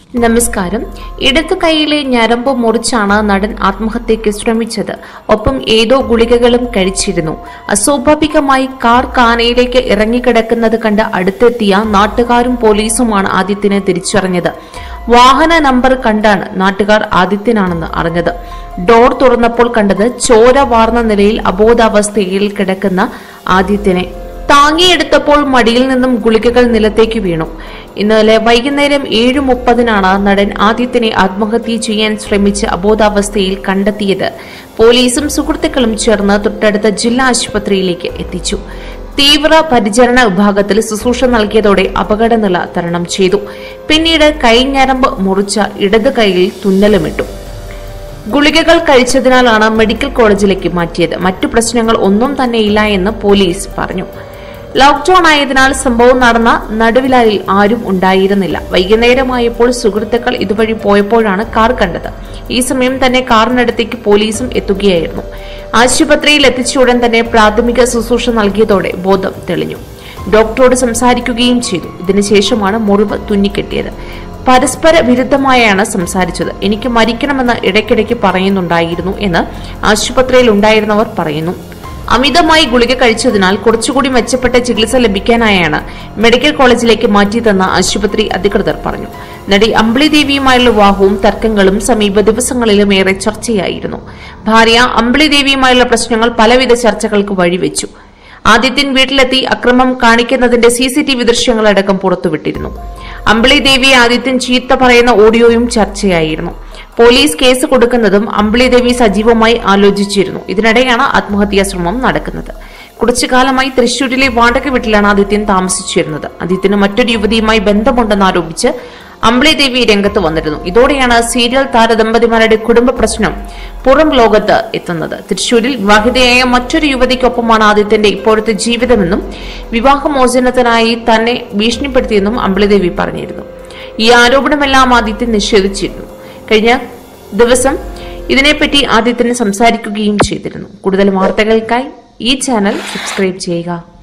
നമസ്കാരം ഇടതു കൈയിലെ ഞരമ്പ് മുറിച്ചാണ് നടൻ ആത്മഹത്യയ്ക്ക് ശ്രമിച്ചത് ഒപ്പം ഏതോ ഗുളികകളും കഴിച്ചിരുന്നു അസ്വാഭാവികമായി കാർ കാനയിലേക്ക് ഇറങ്ങിക്കിടക്കുന്നത് കണ്ട് അടുത്തെത്തിയ നാട്ടുകാരും പോലീസുമാണ് ആദിത്യനെ തിരിച്ചറിഞ്ഞത് വാഹന നമ്പർ കണ്ടാണ് നാട്ടുകാർ ആദിത്യനാണെന്ന് അറിഞ്ഞത് ഡോർ തുറന്നപ്പോൾ കണ്ടത് ചോര വാർന്ന നിലയിൽ അബോധാവസ്ഥയിൽ കിടക്കുന്ന ആദിത്യനെ താങ്ങിയെടുത്തപ്പോൾ മടിയിൽ നിന്നും ഗുളികകൾ നിലത്തേക്ക് വീണു ഇന്നലെ വൈകുന്നേരം ഏഴ് മുപ്പതിനാണ് നടൻ ആദിത്യനെ ആത്മഹത്യ ചെയ്യാൻ ശ്രമിച്ച് അബോധാവസ്ഥയിൽ കണ്ടെത്തിയത് പോലീസും സുഹൃത്തുക്കളും ചേർന്ന് തൊട്ടടുത്ത ജില്ലാ ആശുപത്രിയിലേക്ക് എത്തിച്ചു തീവ്ര പരിചരണ വിഭാഗത്തിൽ ശുശ്രൂഷ നൽകിയതോടെ അപകടനില തരണം ചെയ്തു പിന്നീട് കൈഞ്ഞരമ്പ് മുറിച്ച ഇടത് കൈയിൽ തുന്നലുമിട്ടു ഗുളികകൾ കഴിച്ചതിനാലാണ് മെഡിക്കൽ കോളേജിലേക്ക് മാറ്റിയത് മറ്റു പ്രശ്നങ്ങൾ ഒന്നും തന്നെയില്ല എന്ന് പോലീസ് പറഞ്ഞു ലോക്ഡൌൺ ആയതിനാൽ സംഭവം നടന്ന നടുവിലായിൽ ആരും ഉണ്ടായിരുന്നില്ല വൈകുന്നേരമായപ്പോൾ സുഹൃത്തുക്കൾ ഇതുവഴി പോയപ്പോഴാണ് കാർ കണ്ടത് ഈ സമയം തന്നെ കാറിനടുത്തേക്ക് പോലീസും എത്തുകയായിരുന്നു ആശുപത്രിയിൽ എത്തിച്ച ഉടൻ തന്നെ പ്രാഥമിക ശുശ്രൂഷ നൽകിയതോടെ ബോധം തെളിഞ്ഞു ഡോക്ടറോട് സംസാരിക്കുകയും ചെയ്തു ഇതിനുശേഷമാണ് മുറിവ് തുന്നിക്കെട്ടിയത് പരസ്പര വിരുദ്ധമായാണ് സംസാരിച്ചത് എനിക്ക് മരിക്കണമെന്ന് ഇടയ്ക്കിടയ്ക്ക് പറയുന്നുണ്ടായിരുന്നു എന്ന് ആശുപത്രിയിൽ ഉണ്ടായിരുന്നവർ പറയുന്നു അമിതമായി ഗുളിക കഴിച്ചതിനാൽ കുറച്ചുകൂടി മെച്ചപ്പെട്ട ചികിത്സ ലഭിക്കാനായാണ് മെഡിക്കൽ കോളേജിലേക്ക് മാറ്റിയതെന്ന് ആശുപത്രി അധികൃതർ പറഞ്ഞു നടി അമ്പിളി ദേവിയുമായുള്ള വിവാഹവും തർക്കങ്ങളും സമീപ ദിവസങ്ങളിലും ഏറെ ചർച്ചയായിരുന്നു ഭാര്യ അമ്പിളി ദേവിയുമായുള്ള പ്രശ്നങ്ങൾ പലവിധ ചർച്ചകൾക്ക് വഴിവെച്ചു ആദിത്യൻ വീട്ടിലെത്തി അക്രമം കാണിക്കുന്നതിന്റെ സി സി ടി വി ദൃശ്യങ്ങളടക്കം പുറത്തുവിട്ടിരുന്നു അമ്പിളി ദേവിയെ ആദിത്യൻ ചീത്ത പറയുന്ന ഓഡിയോയും ചർച്ചയായിരുന്നു പോലീസ് കേസ് കൊടുക്കുന്നതും അമ്പിളി ദേവി സജീവമായി ആലോചിച്ചിരുന്നു ഇതിനിടെയാണ് ആത്മഹത്യാ ശ്രമം നടക്കുന്നത് കുറച്ചു കാലമായി തൃശൂരിലെ വാടക വീട്ടിലാണ് ആദിത്യൻ താമസിച്ചിരുന്നത് ആദിത്യന് മറ്റൊരു യുവതിയുമായി ബന്ധമുണ്ടെന്ന് ആരോപിച്ച് അമ്പിളി ദേവി രംഗത്ത് വന്നിരുന്നു ഇതോടെയാണ് സീരിയൽ താരദമ്പതിമാരുടെ കുടുംബ പ്രശ്നം പുറം ലോകത്ത് എത്തുന്നത് തൃശൂരിൽ വിവാഹിതയായ മറ്റൊരു യുവതിക്കൊപ്പമാണ് ആദിത്യന്റെ ഇപ്പോഴത്തെ ജീവിതമെന്നും വിവാഹമോചനത്തിനായി തന്നെ ഭീഷണിപ്പെടുത്തിയെന്നും അമ്പിളി ദേവി പറഞ്ഞിരുന്നു ഈ ആരോപണമെല്ലാം ആദിത്യൻ നിഷേധിച്ചിരുന്നു കഴിഞ്ഞ ദിവസം ഇതിനെപ്പറ്റി ആദിത്യന് സംസാരിക്കുകയും ചെയ്തിരുന്നു കൂടുതൽ വാർത്തകൾക്കായി ഈ ചാനൽ സബ്സ്ക്രൈബ് ചെയ്യുക